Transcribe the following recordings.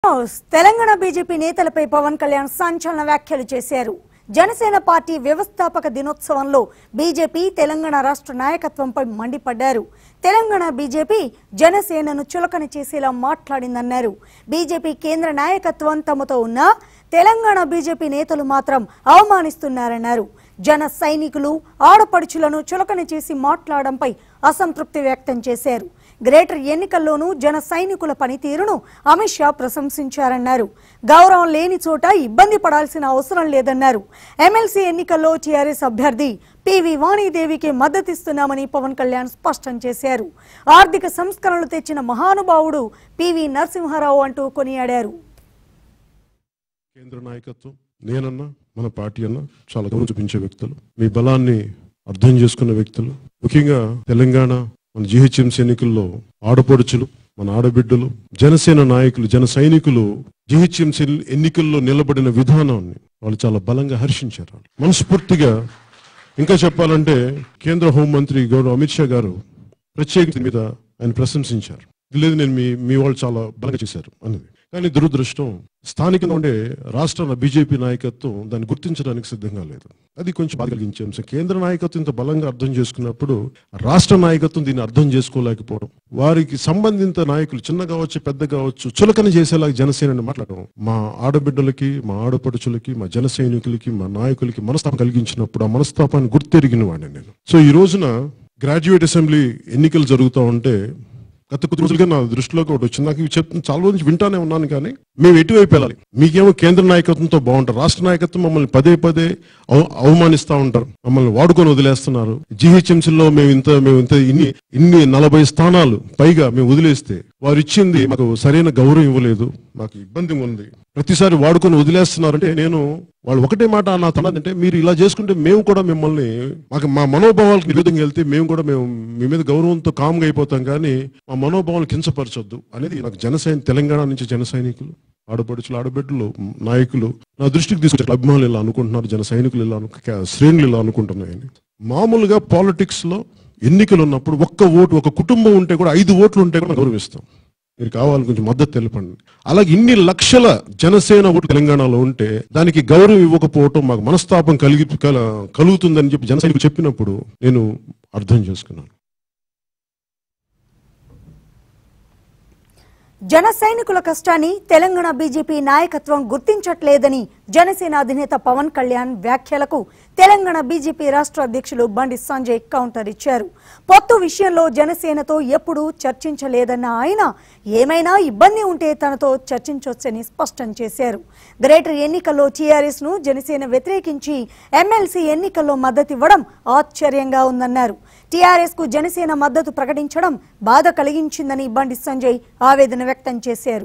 house Telangana BJP నేతలపై పవన్ కళ్యాణ్ సంచలన వ్యాఖ్యలు చేశారు జనసేన పార్టీ వ్యవస్థాపక దినోత్సవంలో బీజేపీ తెలంగాణ రాష్ట్ర నాయకత్వంపై మండిపడ్డారు తెలంగాణ బీజేపీ జనసేనను చులకన చేసేలా మాట్లాడిందన్నారు బీజేపీ కేంద్ర నాయకత్వం తమతో ఉన్నా తెలంగాణ బీజేపీ నేతలు మాత్రం అవమానిస్తున్నారన్నారు జన సైనికులు ఆడపడుచులను చులకన చేసి మాట్లాడడంపై అసంతృప్తి వ్యక్తం చేశారు గ్రేటర్ ఎన్నికల్లోనూ జన సైనికుల పనితీరును అమిత్ షా ప్రశంసించారన్నారు గౌరవం లేని చోట ఇబ్బంది పడాల్సిన అవసరం లేదన్నారు ఎమ్మెల్సీ ఎన్నికల్లో టీఆర్ఎస్ అభ్యర్థి పివి వాణీదేవికి మద్దతిస్తున్నామని పవన్ కళ్యాణ్ స్పష్టం చేశారు ఆర్థిక సంస్కరణలు తెచ్చిన మహానుభావుడు పివి నరసింహారావు అంటూ కొనియాడారు కేంద్ర నాయకత్వం నేనన్నా మన పార్టీ అన్నా చాలా గౌరవం చూపించే వ్యక్తులు మీ బలాన్ని అర్థం చేసుకున్న వ్యక్తులు ముఖ్యంగా తెలంగాణ మన జిహెచ్ఎంసీ ఎన్నికల్లో ఆడపడుచులు మన ఆడబిడ్డలు జనసేన నాయకులు జన సైనికులు జిహెచ్ఎంసీ ఎన్నికల్లో నిలబడిన విధానాన్ని వాళ్ళు చాలా బలంగా హర్షించారు మనస్ఫూర్తిగా ఇంకా చెప్పాలంటే కేంద్ర హోంమంత్రి గౌరవ్ అమిత్ షా గారు ప్రత్యేకత మీద ఆయన ప్రశంసించారు లేదు నేను మీ మీ వాళ్ళు చాలా బలంగా చేశారు అన్నది కానీ దురదృష్టం స్థానికంగా ఉండే రాష్ట్రాల బీజేపీ నాయకత్వం దాన్ని గుర్తించడానికి సిద్ధంగా లేదు అది కొంచెం బాధ కలిగించే అంశం కేంద్ర నాయకత్వం ఇంత బలంగా అర్థం చేసుకున్నప్పుడు రాష్ట్ర నాయకత్వం దీన్ని అర్థం చేసుకోలేకపోవడం వారికి సంబంధిత నాయకులు చిన్న కావచ్చు పెద్ద కావచ్చు చులకన చేసేలాగా జనసేనని మాట్లాడడం మా ఆడబిడ్డలకి మా ఆడపడుచులకి మా జన సైనికులకి మా నాయకులకి మనస్తాపం కలిగించినప్పుడు ఆ మనస్తాపాన్ని గుర్తెరిగిన వాడిని నేను సో ఈ రోజున గ్రాడ్యుయేట్ అసెంబ్లీ ఎన్నికలు జరుగుతూ ఉంటే గత కొద్ది రోజులుగా నా దృష్టిలోకి ఒకటి వచ్చింది నాకు ఇవి చెప్తున్న చాలా రోజు వింటానే ఉన్నాను కానీ మేము ఎటువైపు వెళ్ళాలి మీకేమో కేంద్ర నాయకత్వంతో బాగుంటారు రాష్ట్ర నాయకత్వం మమ్మల్ని పదే పదే అవ- అవమానిస్తా ఉంటారు మమ్మల్ని వాడుకొని వదిలేస్తున్నారు జిహెచ్ఎంసీలో మేము ఇంత మేము ఇంత ఇన్ని ఇన్ని నలభై స్థానాలు పైగా మేము వదిలేస్తే వారు ఇచ్చింది మాకు సరైన గౌరవం ఇవ్వలేదు మాకు ఇబ్బంది ఉంది ప్రతిసారి వాడుకొని వదిలేస్తున్నారంటే నేను వాళ్ళు ఒకటే మాట నా తనదంటే మీరు ఇలా చేసుకుంటే మేము కూడా మిమ్మల్ని మాకు మా మనోభావాలకు విరుద్ధంగా వెళ్తే మేము కూడా మేము మీ మీద గౌరవంతో కామ్గా అయిపోతాం కానీ మా మనోభావాలు కించపరచొద్దు అనేది నాకు జనసైన తెలంగాణ నుంచి జన సైనికులు ఆడపడుచులు ఆడబిడ్డలు నాయకులు నా దృష్టికి తీసుకొచ్చారు అభిమానులు ఇలా అనుకుంటున్నారు జన సైనికులు ఇలా అను- క- శ్రేణులు ఇలా అనుకుంటున్నాయని మామూలుగా పాలిటిక్స్ లో ఎన్నికలు ఉన్నప్పుడు ఒక్క ఓటు ఒక కుటుంబం ఉంటే కూడా ఐదు ఓట్లు ఉంటే కూడా గౌరవిస్తాం మీరు కావాలి కొంచెం మద్దతు తెలపండి అలాగే ఇన్ని లక్షల జనసేన ఓటు తెలంగాణలో ఉంటే దానికి గౌరవం ఇవ్వకపోవటం మాకు మనస్తాపం కలిగి కల- కలుగుతుందని చెప్పి జన సైనికులు చెప్పినప్పుడు నేను అర్థం చేసుకున్నాను జన సైనికుల కష్టాన్ని తెలంగాణ బీజేపీ నాయకత్వం గుర్తించట్లేదని జనసేన అధినేత పవన్ కళ్యాణ్ వ్యాఖ్యలకు తెలంగాణ బీజేపీ రాష్ట్ర అధ్యక్షులు బండి సంజయ్ కౌంటర్ ఇచ్చారు పొత్తు విషయంలో జనసేనతో ఎప్పుడూ చర్చించలేదన్న ఆయన ఏమైనా ఇబ్బంది ఉంటే తనతో చర్చించొచ్చని స్పష్టం చేశారు గ్రేటర్ ఎన్నికల్లో టీఆర్ఎస్ ను జనసేన వ్యతిరేకించి ఎమ్మెల్సీ ఎన్నికల్లో మద్దతు ఇవ్వడం ఆశ్చర్యంగా ఉందన్నారు టీఆర్ఎస్ కు జనసేన మద్దతు ప్రకటించడం బాధ కలిగించిందని బండి సంజయ్ ఆవేదన వ్యక్తం చేశారు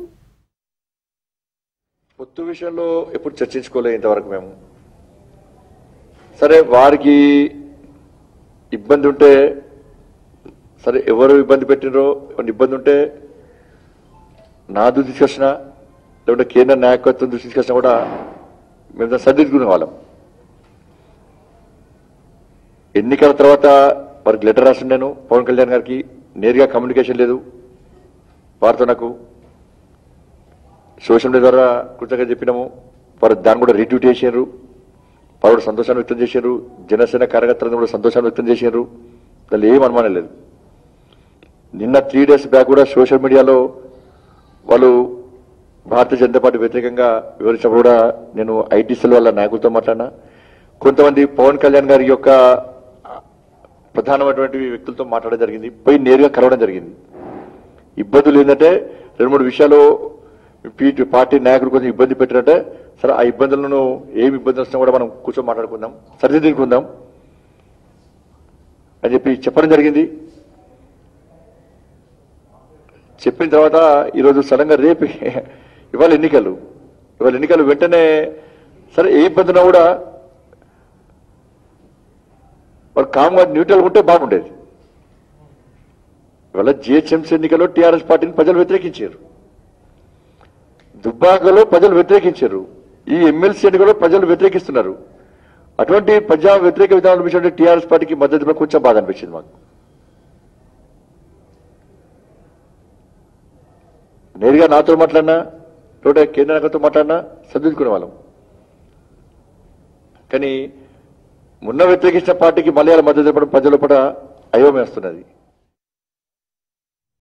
పొత్తు విషయంలో ఎప్పుడు చర్చించుకోలే ఇంతవరకు మేము సరే వారికి ఇబ్బంది ఉంటే సరే ఎవరు ఇబ్బంది పెట్టినరో ఏమైనా ఇబ్బంది ఉంటే నా దృష్టి తీసుకొచ్చినా లేకుంటే కేంద్ర నాయకత్వం దృష్టి తీసుకొచ్చినా కూడా మేము దాన్ని సరిదిద్దుకునే వాళ్ళం ఎన్నికల తర్వాత వారికి లెటర్ రాసిన నేను పవన్ కళ్యాణ్ గారికి నేరుగా కమ్యూనికేషన్ లేదు వారితో నాకు సోషల్ మీడియా ద్వారా కృతజ్ఞత చెప్పినాము వారు దాన్ని కూడా రీట్వీట్ చేశారు వారు కూడా సంతోషాన్ని వ్యక్తం చేశారు జనసేన కార్యకర్తలను కూడా సంతోషాన్ని వ్యక్తం చేశారు దానిలో ఏం అనుమానం లేదు నిన్న త్రీ డేస్ బ్యాక్ కూడా సోషల్ మీడియాలో వాళ్ళు భారతీయ జనతా పార్టీ వ్యతిరేకంగా వివరించినప్పుడు కూడా నేను ఐటీసీల వాళ్ళ నాయకులతో మాట్లాడినా కొంతమంది పవన్ కళ్యాణ్ గారి యొక్క ప్రధానమైనటువంటి వ్యక్తులతో మాట్లాడడం జరిగింది పోయి నేరుగా కలవడం జరిగింది ఇబ్బందులు ఏంటంటే రెండు మూడు విషయాలు పీ- పార్టీ నాయకులు కొంచెం ఇబ్బంది పెట్టినట్టే సరే ఆ ఇబ్బందులను ఏమి ఇబ్బందులు వస్తున్నా కూడా మనం కూర్చొని మాట్లాడుకుందాం సరిదిద్దుకుందాం అని చెప్పి చెప్పడం జరిగింది చెప్పిన తర్వాత ఈరోజు సడన్గా రేపు ఇవాళ ఎన్నికలు ఇవాళ ఎన్నికలు వెంటనే సరే ఏ ఇబ్బంది ఉన్నా కూడా వాళ్ళు కామ్గా న్యూట్రల్ ఉంటే బాగుండేది ఇవాళ జిహెచ్ఎంసీ ఎన్నికల్లో టీఆర్ఎస్ పార్టీని ప్రజలు వ్యతిరేకించారు దుబ్బాకలో ప్రజలు వ్యతిరేకించారు ఈ ఎమ్మెల్సీ ఎన్నికల్లో ప్రజలు వ్యతిరేకిస్తున్నారు అటువంటి ప్రజా వ్యతిరేక విధానాల విషయంలో టీఆర్ఎస్ పార్టీకి మద్దతు ఇవ్వడం కొంచెం బాధ అనిపించింది మాకు నేరుగా నాతో మాట్లాడినా టోటల్ కేంద్ర నాయకత్వం మాట్లాడినా సర్దిద్దుకునే వాళ్ళం కానీ మొన్న వ్యతిరేకించిన పార్టీకి మలయాళ మద్దతు తెలపడం ప్రజల పడ అయోమేస్తున్నది